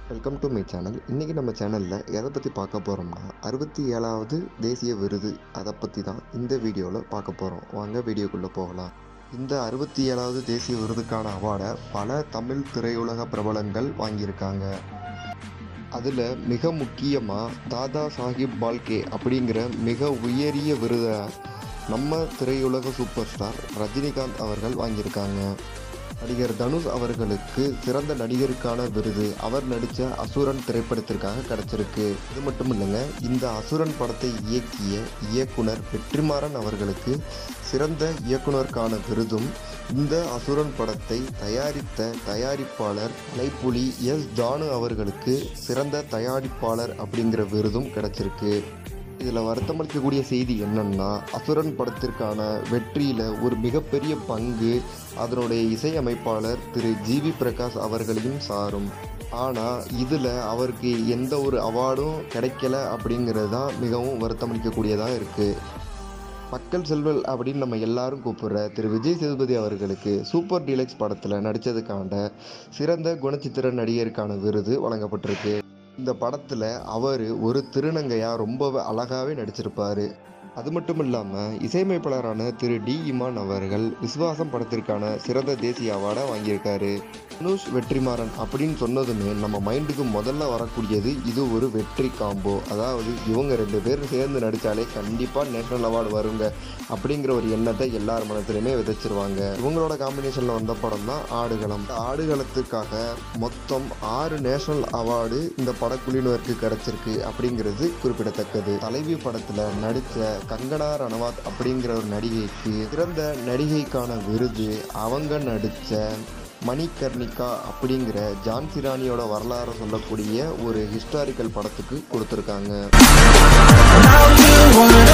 welcome to my channel இன்றைக்கி நம்ம சேனலில் எதை பற்றி பார்க்க போகிறோம்னா அறுபத்தி ஏழாவது தேசிய விருது அதை பற்றி தான் இந்த வீடியோவில் பார்க்க போகிறோம் வாங்க வீடியோக்குள்ளே போகலாம் இந்த அறுபத்தி ஏழாவது தேசிய விருதுக்கான அவார்டை பல தமிழ் திரையுலக பிரபலங்கள் வாங்கியிருக்காங்க அதில் மிக முக்கியமாக தாதா சாஹிப் பால்கே அப்படிங்கிற மிக உயரிய விருதை நம்ம திரையுலக சூப்பர் ஸ்டார் ரஜினிகாந்த் அவர்கள் வாங்கியிருக்காங்க நடிகர் தனுஷ் அவர்களுக்கு சிறந்த நடிகருக்கான விருது அவர் நடித்த அசுரன் திரைப்படத்திற்காக கிடைச்சிருக்கு இது மட்டும் இல்லைங்க இந்த அசுரன் படத்தை இயக்கிய இயக்குனர் வெற்றிமாறன் அவர்களுக்கு சிறந்த இயக்குனருக்கான விருதும் இந்த அசுரன் படத்தை தயாரித்த தயாரிப்பாளர் கலைப்புலி எஸ் தானு அவர்களுக்கு சிறந்த தயாரிப்பாளர் அப்படிங்கிற விருதும் கிடைச்சிருக்கு இதில் வருத்தமளிக்கக்கூடிய செய்தி என்னன்னா அசுரன் படத்திற்கான வெற்றியில் ஒரு மிகப்பெரிய பங்கு அதனுடைய இசையமைப்பாளர் திரு ஜிவி பிரகாஷ் அவர்களையும் சாரும் ஆனால் இதில் அவருக்கு எந்த ஒரு அவார்டும் கிடைக்கல அப்படிங்கிறது தான் மிகவும் வருத்தமளிக்கக்கூடியதாக இருக்குது மக்கள் செல்வல் அப்படின்னு நம்ம எல்லாரும் கூப்பிடுற திரு விஜய் சேதுபதி அவர்களுக்கு சூப்பர் டீலக்ஸ் படத்தில் நடித்ததுக்கான சிறந்த குணச்சித்திர நடிகருக்கான விருது வழங்கப்பட்டிருக்கு இந்த படத்தில் அவர் ஒரு திருநங்கையாக ரொம்பவே அழகாகவே நடிச்சிருப்பார் அது மட்டும் இல்லாமல் இசையமைப்பாளரான திரு டி இமான் அவர்கள் விஸ்வாசம் படத்திற்கான சிறந்த தேசிய அவார்டை வாங்கியிருக்காரு தனுஷ் வெற்றிமாறன் அப்படின்னு சொன்னதுமே நம்ம மைண்டுக்கு முதல்ல வரக்கூடியது இது ஒரு வெற்றி காம்போ அதாவது இவங்க ரெண்டு பேரும் சேர்ந்து நடித்தாலே கண்டிப்பாக நேஷனல் அவார்டு வருங்க அப்படிங்கிற ஒரு எண்ணத்தை எல்லார் மனத்திலுமே விதைச்சிருவாங்க இவங்களோட காம்பினேஷனில் வந்த படம் தான் ஆடுகளம் இந்த ஆடுகளத்துக்காக மொத்தம் ஆறு நேஷனல் அவார்டு இந்த படக்குழுவினருக்கு கிடைச்சிருக்கு அப்படிங்கிறது குறிப்பிடத்தக்கது தலைவி படத்தில் நடித்த கங்கனா ரணவாத் அப்படிங்கிற ஒரு நடிகைக்கு சிறந்த நடிகைக்கான விருது அவங்க நடித்த மணிகர்ணிகா அப்படிங்கிற ஜான்சி ராணியோட வரலாறு சொல்லக்கூடிய ஒரு ஹிஸ்டாரிக்கல் படத்துக்கு கொடுத்துருக்காங்க Now you wanna